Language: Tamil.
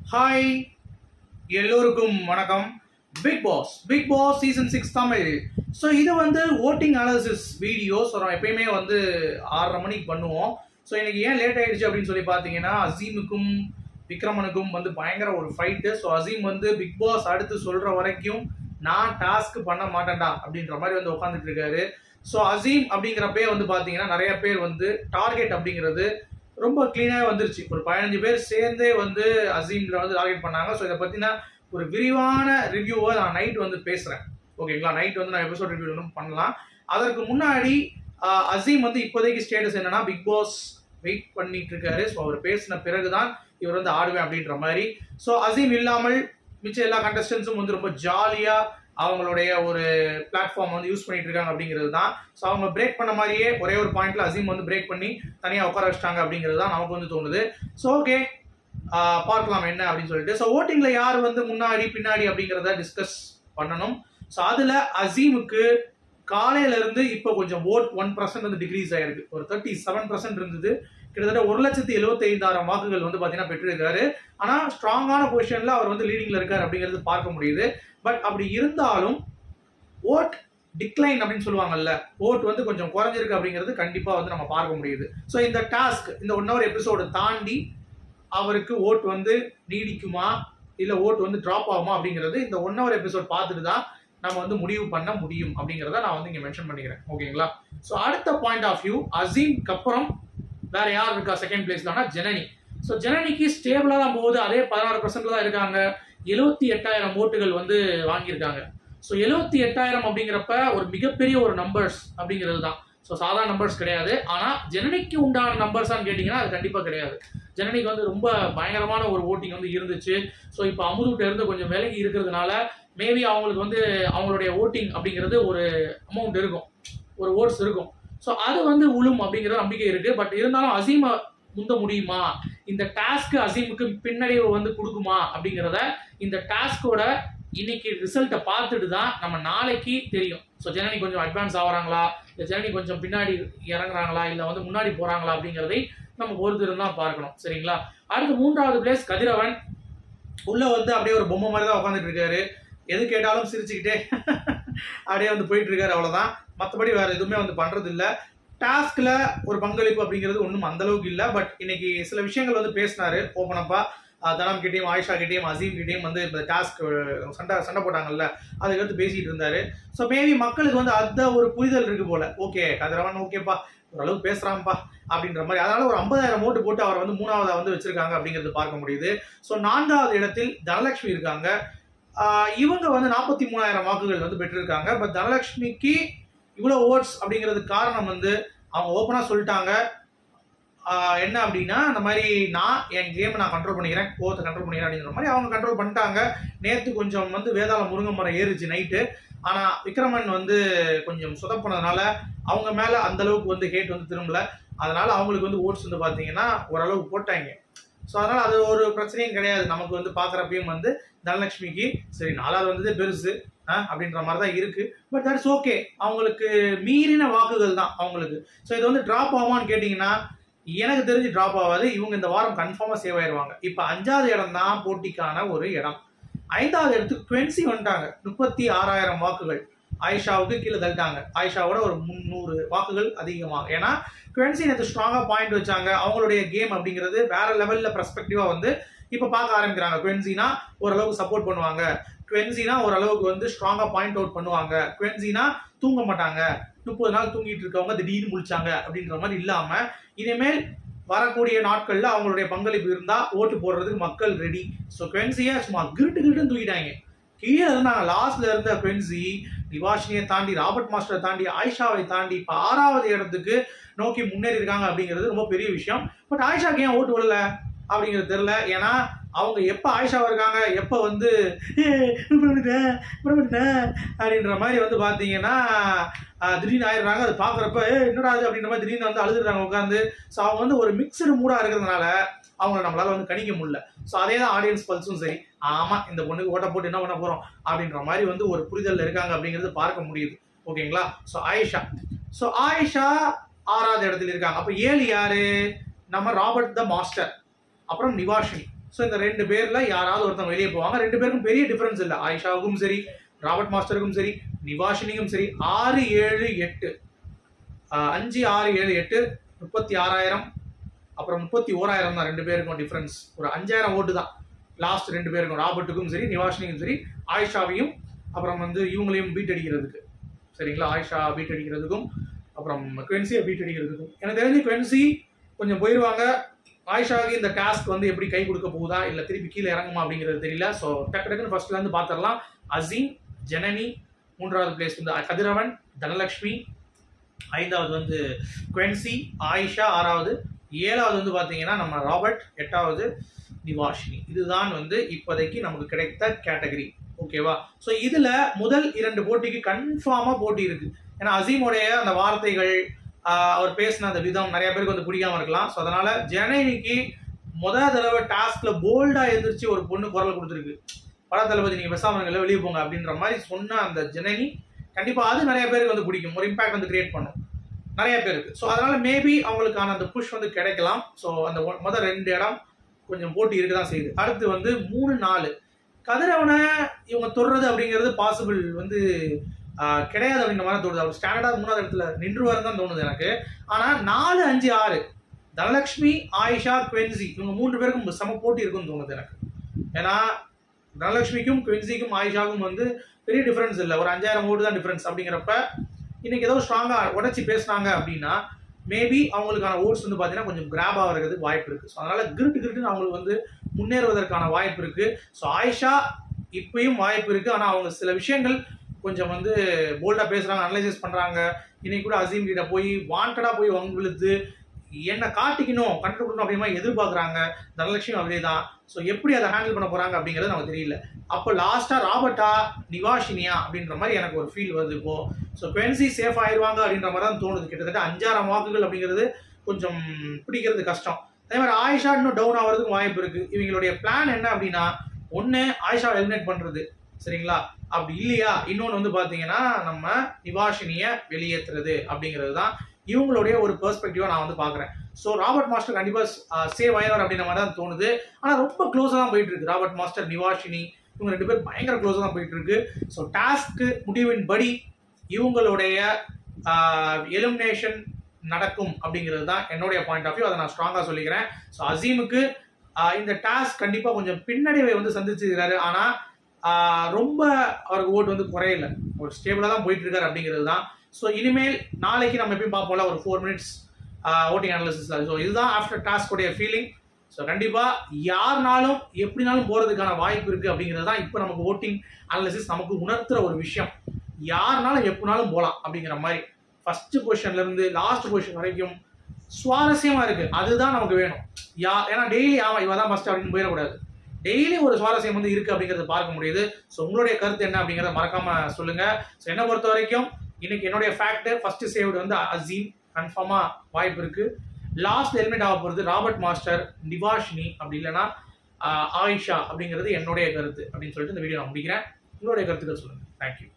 ஹாய் எல்லோருக்கும் வணக்கம் Big Boss Big Boss season six Tamil so இது வந்து ஓட்டிங் அனாலிசிஸ் வீடியோ ஸோ நம்ம எப்பயுமே வந்து ஆறரை மணிக்கு பண்ணுவோம் ஸோ எனக்கு ஏன் லேட் ஆயிடுச்சு அப்படின்னு சொல்லி பார்த்தீங்கன்னா அசீமுக்கும் விக்ரமனுக்கும் வந்து பயங்கர ஒரு ஃபைட்டு ஸோ அசீம் வந்து பிக் பாஸ் அடுத்து சொல்ற வரைக்கும் நான் டாஸ்க் பண்ண மாட்டேன்டா அப்படின்ற மாதிரி வந்து உட்காந்துட்டு இருக்காரு ஸோ அசீம் அப்படிங்கிறப்பே வந்து பார்த்தீங்கன்னா நிறைய பேர் வந்து டார்கெட் அப்படிங்கிறது ரொம்ப க்ளீனாக வந்துருச்சு ஒரு பதினஞ்சு பேர் சேர்ந்தே வந்து அசீம்ல வந்து டார்கெட் பண்ணாங்க ஸோ இதை பற்றின ஒரு விரிவான ரிவ்யூவை நான் நைட் வந்து பேசுகிறேன் ஓகேங்களா நைட் வந்து நான் எபிசோட் ரிவ்யூ வந்து பண்ணலாம் அதற்கு முன்னாடி ஆஹ், அசீம் வந்து இப்போதைக்கு ஸ்டேட்டஸ் என்னன்னா பிக் பாஸ் வெயிட் பண்ணிட்டு இருக்காரு ஸோ அவர் பேசின பிறகுதான் இவர் வந்து ஆடுவேன் அப்படின்ற மாதிரி ஸோ அசீம் இல்லாமல் மிச்ச எல்லா கண்டஸ்டன்ஸும் வந்து ரொம்ப ஜாலியாக அவங்களுடைய ஒரு பிளாட்ஃபார்ம் வந்து யூஸ் பண்ணிட்டு இருக்காங்க அப்படிங்கிறது தான் ஸோ அவங்க பிரேக் பண்ண மாதிரியே ஒரே ஒரு பாயிண்ட்ல அசீம் வந்து பிரேக் பண்ணி தனியாக உட்கார வச்சிட்டாங்க அப்படிங்கிறது தான் நமக்கு வந்து தோணுது ஸோ ஓகே பார்க்கலாம் என்ன அப்படின்னு சொல்லிட்டு ஸோ ஓட்டிங்ல யார் வந்து முன்னாடி பின்னாடி அப்படிங்கிறத டிஸ்கஸ் பண்ணணும் ஸோ அதுல அசீமுக்கு காலையில இருந்து இப்போ கொஞ்சம் ஓட் ஒன் பர்சன்ட் வந்து டிக்ரீஸ் ஆயிருக்கு ஒரு தேர்ட்டி செவன் பர்சன்ட் இருந்தது கிட்டத்தட்ட ஒரு லட்சத்தி எழுபத்தி ஐந்தாயிரம் வாக்குகள் வந்து பார்த்தீங்கன்னா பெற்றிருக்காரு ஆனால் ஸ்ட்ராங்கான பொசிஷன்ல அவர் வந்து லீடிங்ல இருக்காரு அப்படிங்கிறது பார்க்க முடியுது பட் அப்படி இருந்தாலும் ஓட் டிக்ளைன் அப்படின்னு சொல்லுவாங்கல்ல ஓட் வந்து கொஞ்சம் குறைஞ்சிருக்கு அப்படிங்கிறது கண்டிப்பா வந்து நம்ம பார்க்க முடியுது ஸோ இந்த டாஸ்க் இந்த ஒன் ஹவர் எபிசோடு தாண்டி அவருக்கு ஓட் வந்து நீடிக்குமா இல்ல ஓட் வந்து டிராப் ஆகுமா அப்படிங்கிறது இந்த ஒன் ஹவர் எபிசோட் பார்த்துட்டு தான் நம்ம வந்து முடிவு பண்ண முடியும் அப்படிங்கிறத நான் வந்து இங்க மென்ஷன் பண்ணிக்கிறேன் ஓகேங்களா ஸோ அடுத்த பாயிண்ட் ஆஃப் வியூ அசீம்க்கு அப்புறம் வேற யார் இருக்கா செகண்ட் பிளேஸ்லனா ஜனனி ஸோ ஜனனிக்கு ஸ்டேபிளா தான் போகுது அதே பதினாறு பர்சன்ட்ல தான் இருக்காங்க எழுபத்தி எட்டாயிரம் ஓட்டுகள் வந்து வாங்கியிருக்காங்க ஸோ எழுபத்தி எட்டாயிரம் அப்படிங்கிறப்ப ஒரு மிகப்பெரிய ஒரு நம்பர்ஸ் அப்படிங்கிறது தான் ஸோ சாதாரண நம்பர்ஸ் கிடையாது ஆனால் ஜனனிக்கு உண்டான நம்பர்ஸான்னு கேட்டிங்கன்னா அது கண்டிப்பாக கிடையாது ஜனனிக்கு வந்து ரொம்ப பயங்கரமான ஒரு ஓட்டிங் வந்து இருந்துச்சு ஸோ இப்போ அமுதுகிட்ட இருந்து கொஞ்சம் விலகி இருக்கிறதுனால மேபி அவங்களுக்கு வந்து அவங்களுடைய ஓட்டிங் அப்படிங்கிறது ஒரு அமௌண்ட் இருக்கும் ஒரு ஓட்ஸ் இருக்கும் ஸோ அது வந்து உளும் அப்படிங்கிற நம்பிக்கை இருக்கு பட் இருந்தாலும் அசீமை முந்த முடியுமா இந்த டாஸ்க் அசீமுக்கு பின்னடைவு வந்து கொடுக்குமா அப்படிங்கிறத இந்த டாஸ்கோட இன்னைக்கு ரிசல்ட்டை பார்த்துட்டு தான் நம்ம நாளைக்கு தெரியும் ஸோ ஜனனி கொஞ்சம் அட்வான்ஸ் ஆகுறாங்களா இல்லை ஜனனி கொஞ்சம் பின்னாடி இறங்குறாங்களா இல்லை வந்து முன்னாடி போறாங்களா அப்படிங்கிறதை நம்ம பொறுத்து தான் பார்க்கணும் சரிங்களா அடுத்து மூன்றாவது பிளேஸ் கதிரவன் உள்ள வந்து அப்படியே ஒரு பொம்மை மாதிரி தான் உட்காந்துட்டு இருக்காரு எது கேட்டாலும் சிரிச்சுக்கிட்டே அப்படியே வந்து போயிட்டு இருக்காரு அவ்வளவுதான் மற்றபடி வேற எதுவுமே வந்து பண்றது இல்ல டாஸ்க்ல ஒரு பங்களிப்பு அப்படிங்கிறது ஒன்றும் அந்த அளவுக்கு இல்லை பட் இன்னைக்கு சில விஷயங்கள் வந்து பேசினாரு ஓப்பன் அப்பா தனம் கிட்டேயும் ஆயிஷா கிட்டேயும் அசீம் கிட்டேயும் வந்து இந்த டாஸ்க் சண்டை சண்டை போட்டாங்கல்ல அதுக்கு அடுத்து பேசிட்டு இருந்தாரு ஸோ மேபி மக்களுக்கு வந்து அந்த ஒரு புரிதல் இருக்கு போல ஓகே கதிரவன் ஓகேப்பா ஓரளவு பேசுறான்ப்பா அப்படின்ற மாதிரி அதனால ஒரு ஐம்பதாயிரம் ஓட்டு போட்டு அவரை வந்து மூணாவதா வந்து வச்சிருக்காங்க அப்படிங்கிறது பார்க்க முடியுது ஸோ நான்காவது இடத்தில் தனலட்சுமி இருக்காங்க ஆஹ் இவங்க வந்து நாற்பத்தி மூணாயிரம் வாக்குகள் வந்து பெற்றிருக்காங்க பட் தனலட்சுமிக்கு இவ்வளோ ஓட்ஸ் அப்படிங்கிறதுக்கு காரணம் வந்து அவங்க ஓப்பனாக சொல்லிட்டாங்க ஆஹ் என்ன அப்படின்னா அந்த மாதிரி நான் என் கேமை நான் கண்ட்ரோல் பண்ணிக்கிறேன் கோவத்தை கண்ட்ரோல் பண்ணிக்கிறேன் அப்படிங்கிற மாதிரி அவங்க கண்ட்ரோல் பண்ணிட்டாங்க நேற்று கொஞ்சம் வந்து வேதாள முருங்கை மரம் ஏறுச்சு நைட்டு ஆனால் விக்ரமன் வந்து கொஞ்சம் சொதப்பினதுனால அவங்க மேலே அந்த அளவுக்கு வந்து ஹேட் வந்து திரும்பல அதனால அவங்களுக்கு வந்து ஓட்ஸ் வந்து பார்த்தீங்கன்னா ஓரளவுக்கு போட்டாங்க ஸோ அதனால அது ஒரு பிரச்சனையும் கிடையாது நமக்கு வந்து பார்க்குறப்பையும் வந்து தனலட்சுமிக்கு சரி நாலாவது வந்ததே பெருசு ஆ, அப்படின்ற மாதிரி தான் இருக்கு பட் தட்ஸ் ஓகே அவங்களுக்கு மீறின வாக்குகள் தான் அவங்களுக்கு ஸோ இது வந்து ட்ராப் ஆகுமான்னு கேட்டிங்கன்னா எனக்கு தெரிஞ்சு ட்ராப் ஆகாது இவங்க இந்த வாரம் கன்ஃபார்மாக சேவ் ஆயிடுவாங்க இப்போ அஞ்சாவது இடம் தான் போட்டிக்கான ஒரு இடம் ஐந்தாவது இடத்துக்கு டுவென்சி வந்துட்டாங்க முப்பத்தி ஆறாயிரம் வாக்குகள் ஆயிஷாவுக்கு கீழே தள்ளிட்டாங்க ஆயிஷாவோட ஒரு முந்நூறு வாக்குகள் அதிகமாக ஏன்னா டுவென்சி நேற்று ஸ்ட்ராங்காக பாயிண்ட் வச்சாங்க அவங்களுடைய கேம் அப்படிங்கிறது வேற லெவலில் பெர்ஸ்பெக்டிவாக வந்து இப்போ பார்க்க ஆரம்பிக்கிறாங்க டுவென்சினா ஓரளவுக்கு சப்போர்ட் பண்ணுவாங்க டுவென்சினா ஓரளவுக்கு வந்து ஸ்ட்ராங்காக பாயிண்ட் அவுட் பண்ணுவாங்க டுவென்சினா தூங்க மாட்டாங்க முப்பது நாள் தூங்கிட்டு இருக்கவங்க திடீர்னு முழிச்சாங்க அப்படின்ற மாதிரி இல்லாம இனிமேல் வரக்கூடிய நாட்கள்ல அவங்களுடைய பங்களிப்பு இருந்தா ஓட்டு போடுறதுக்கு மக்கள் ரெடி ஸோ குவென்சியை சும்மா கிருட்டு கிருட்டுன்னு தூக்கிட்டாங்க கீழே இருந்தாங்க லாஸ்ட்ல இருந்த குவென்சி நிவாஷினியை தாண்டி ராபர்ட் மாஸ்டரை தாண்டி ஆயிஷாவை தாண்டி இப்போ ஆறாவது இடத்துக்கு நோக்கி முன்னேறி இருக்காங்க அப்படிங்கிறது ரொம்ப பெரிய விஷயம் பட் ஆயிஷாக்கு ஏன் ஓட்டு விடல அப்படிங்கிறது தெரியல ஏன்னா அவங்க எப்போ ஆயிஷாவா இருக்காங்க எப்போ வந்து "ஏய், இப்படி பண்ணிட்டேன், இப்படி பண்ணிட்டேன்" அப்படின்ற மாதிரி வந்து பார்த்தீங்கன்னா ஆஹ், திடீர்னு ஆயிடுறாங்க அது பார்க்குறப்ப ஏ என்னடா அது அப்படின்ற மாதிரி திடீர்னு வந்து அழுதுறாங்க உட்காந்து ஸோ அவங்க வந்து ஒரு மிக்சடு மூடாக இருக்கிறதுனால அவங்கள நம்மளால வந்து கணிக்க முடியல ஸோ அதே தான் ஆடியன்ஸ் பல்ஸும் சரி ஆமா இந்த பொண்ணுக்கு ஓட்ட போட்டு என்ன பண்ண போறோம் அப்படின்ற மாதிரி வந்து ஒரு புரிதல் இருக்காங்க அப்படிங்கிறது பார்க்க முடியுது ஓகேங்களா ஸோ ஆயிஷா ஸோ ஆயிஷா ஆறாவது இடத்துல இருக்காங்க அப்போ ஏழு யாரு நம்ம ராபர்ட் த மாஸ்டர் அப்புறம் நிவாஷினி ஸோ இந்த ரெண்டு பேர்ல யாராவது ஒருத்தவங்க வெளியே போவாங்க ரெண்டு பேருக்கும் பெரிய டிஃபரன்ஸ் இல்லை ஆயிஷாவுக்கும் சரி ராபர்ட் மாஸ்டருக்கும் சரி நிவாஷினிக்கும் சரி ஆறு ஏழு எட்டு ஆஹ் அஞ்சு ஆறு ஏழு எட்டு முப்பத்தி ஆறாயிரம் அப்புறம் முப்பத்தி ஓராயிரம் தான் ரெண்டு பேருக்கும் டிஃபரன்ஸ் ஒரு அஞ்சாயிரம் ஓட்டு தான் லாஸ்ட் ரெண்டு பேருக்கும் ராபர்ட்டுக்கும் சரி நிவாஷினிக்கும் சரி ஆயிஷாவையும் அப்புறம் வந்து இவங்களையும் பீட் அடிக்கிறதுக்கு சரிங்களா ஆயிஷா பீட் அடிக்கிறதுக்கும் அப்புறம் குவென்சியை பீட் அடிக்கிறதுக்கும் எனக்கு தெரிஞ்சு குவென்சி கொஞ்சம் போயிடுவாங்க ஆயிஷாவுக்கு இந்த டாஸ்க் வந்து எப்படி கை கொடுக்க போகுதா இல்லை திருப்பி கீழே இறங்குமா அப்படிங்கிறது தெரியல ஸோ டக்கு டக்குன்னு ஃபர்ஸ்ட்ல இருந்து பார்த்துடலாம் அசீம் ஜனனி மூன்றாவது பிளேஸ் வந்து கதிரவன் தனலக்ஷ்மி ஐந்தாவது வந்து குவென்சி ஆயிஷா ஆறாவது ஏழாவது வந்து பார்த்தீங்கன்னா நம்ம ராபர்ட் எட்டாவது நிவாஷினி இதுதான் வந்து இப்போதைக்கு நமக்கு கிடைத்த கேட்டகரி ஓகேவா ஸோ இதில் முதல் இரண்டு போட்டிக்கு கன்ஃபார்மாக போட்டி இருக்கு ஏன்னா அசீமுடைய அந்த வார்த்தைகள் ஆஹ், அவர் பேசின அந்த விதம் நிறைய பேருக்கு வந்து பிடிக்காம இருக்கலாம் ஸோ அதனால ஜனனிக்கு முத தடவை டாஸ்க்ல போல்டா எந்திரிச்சு ஒரு பொண்ணு குரல் கொடுத்துருக்கு பட தளபதி நீங்க பேசாம இருங்கல்ல வெளியே போங்க அப்படின்ற மாதிரி சொன்ன அந்த ஜனனி கண்டிப்பா அது நிறைய பேருக்கு வந்து பிடிக்கும் ஒரு இம்பாக்ட் வந்து கிரியேட் பண்ணும் நிறைய பேருக்கு ஸோ அதனால மேபி அவங்களுக்கான அந்த புஷ் வந்து கிடைக்கலாம் ஸோ அந்த ஒ- முத ரெண்டு இடம் கொஞ்சம் போட்டி இருக்க தான் செய்யுது அடுத்து வந்து மூணு நாலு கதிரவனை இவங்க தொடுறது அப்படிங்கிறது பாசிபிள் வந்து ஆஹ், கிடையாது அப்படின்ற மாதிரி தோணுது அவர் ஸ்டாண்டர்டாக மூணாவது இடத்துல நின்றுவாருன்னு தான் தோணுது எனக்கு ஆனால் நாலு அஞ்சு ஆறு தனலக்ஷ்மி ஆயிஷா குவென்சி இவங்க மூன்று பேருக்கும் சம போட்டி இருக்கும்னு தோணுது எனக்கு ஏன்னா தனலக்ஷ்மிக்கும் குவென்சிக்கும் ஆயிஷாவுக்கும் வந்து பெரிய டிஃபரன்ஸ் இல்லை ஒரு அஞ்சாயிரம் ஓட்டு தான் டிஃபரன்ஸ் அப்படிங்கிறப்ப இன்னைக்கு ஏதோ ஸ்ட்ராங்காக உடச்சி பேசுனாங்க அப்படின்னா மேபி அவங்களுக்கான ஓட்ஸ் வந்து பார்த்தீங்கன்னா கொஞ்சம் கிராப் ஆகிறதுக்கு வாய்ப்பு இருக்கு ஸோ அதனால கிருட்டு கிருட்டுன்னு அவங்களுக்கு வந்து முன்னேறுவதற்கான வாய்ப்பு இருக்கு ஸோ ஆயிஷா இப்பயும் வாய்ப்பு இருக்கு ஆனால் அவங்க சில விஷயங்கள் கொஞ்சம் வந்து போல்டாக பேசுறாங்க அனலைசிஸ் பண்றாங்க இன்னைக்கு கூட அசீம் கிட்ட போய் வாண்டடா போய் வங்குழுத்து என்ன காட்டிக்கணும் கண்டுபிடிக்கணும் அப்படிமா எதிர்பார்க்குறாங்க தனலட்சுமி அதே தான் ஸோ எப்படி அதை ஹேண்டில் பண்ண போறாங்க அப்படிங்கிறது நமக்கு தெரியல அப்போ லாஸ்டா ராபர்ட்டா நிவாஷினியா அப்படின்ற மாதிரி எனக்கு ஒரு ஃபீல் வருது இப்போ ஸோ குவென்சி சேஃப் ஆயிடுவாங்க அப்படின்ற மாதிரி தான் தோணுது கிட்டத்தட்ட அஞ்சாயிரம் வாக்குகள் அப்படிங்கிறது கொஞ்சம் பிடிக்கிறது கஷ்டம் அதே மாதிரி ஆயிஷா இன்னும் டவுன் ஆகிறதுக்கும் வாய்ப்பு இருக்கு இவங்களுடைய பிளான் என்ன அப்படின்னா ஒன்று ஆயிஷா எலிமினேட் பண்றது சரிங்களா அப்படி இல்லையா இன்னொன்று வந்து பார்த்தீங்கன்னா நம்ம நிவாஷினியை வெளியேற்றுறது அப்படிங்கிறது தான் இவங்களுடைய ஒரு பெர்ஸ்பெக்டிவா நான் வந்து பார்க்குறேன் ஸோ ராபர்ட் மாஸ்டர் கண்டிப்பாக சேவ் ஆயிரம் அப்படின்ற மாதிரி தான் தோணுது ஆனால் ரொம்ப க்ளோஸாக தான் போயிட்டு இருக்கு ராபர்ட் மாஸ்டர் நிவாஷினி இவங்க ரெண்டு பேர் பயங்கர க்ளோஸாக தான் போயிட்டு இருக்கு ஸோ டாஸ்க்கு முடிவின் படி இவங்களுடைய எலிமினேஷன் நடக்கும் அப்படிங்கிறது தான் என்னுடைய பாயிண்ட் ஆஃப் வியூ அதை நான் ஸ்ட்ராங்காக சொல்லிக்கிறேன் ஸோ அசீமுக்கு ஆஹ் இந்த டாஸ்க் கண்டிப்பாக கொஞ்சம் பின்னடைவை வந்து சந்திச்சிருக்காரு ஆனால் ரொம்ப அவருக்கு ஓட்டு வந்து குறையல ஒரு ஸ்டேபிளாக தான் போயிட்டு இருக்காரு அப்படிங்கிறது தான் ஸோ இனிமேல் நாளைக்கு நம்ம எப்பயும் பார்ப்போம்ல ஒரு four minutes voting analysis so இதுதான் ஆஃப்டர் டாஸ்க் உடைய ஃபீலிங் ஸோ கண்டிப்பாக யாருனாலும் எப்படினாலும் போகிறதுக்கான வாய்ப்பு இருக்குது அப்படிங்கிறது தான் இப்போ நமக்கு ஓட்டிங் அனாலிசிஸ் நமக்கு உணர்த்துற ஒரு விஷயம் யாருனாலும் எப்படினாலும் போகலாம் அப்படிங்கிற மாதிரி ஃபர்ஸ்ட் பொசிஷன்ல இருந்து லாஸ்ட் பொசிஷன் வரைக்கும் சுவாரஸ்யமா இருக்கு அதுதான் நமக்கு வேணும் யா ஏன்னா டெய்லி ஆமா இவ தான் ஃபர்ஸ்ட் அப்படின்னு போயிடக்கூடாது டெய்லி ஒரு சுவாரஸ்யம் வந்து இருக்கு அப்படிங்கறத பார்க்க முடியுது ஸோ உங்களுடைய கருத்து என்ன அப்படிங்கறத மறக்காம சொல்லுங்க ஸோ என்னை பொறுத்த வரைக்கும் இன்னைக்கு என்னுடைய ஃபேக்ட் ஃபர்ஸ்ட் சேவ்டு வந்து அசீம் கன்ஃபார்மா வாய்ப்பு இருக்கு லாஸ்ட் ஹெல்மெட் ஆக போகிறது ராபர்ட் மாஸ்டர் நிவாஷினி அப்படி இல்லைன்னா ஆஹ், ஆயிஷா அப்படிங்கிறது என்னுடைய கருத்து அப்படின்னு சொல்லிட்டு இந்த வீடியோ நான் முடிக்கிறேன் உங்களுடைய கருத்துக்கள் சொல்லுங்க தேங்க்யூ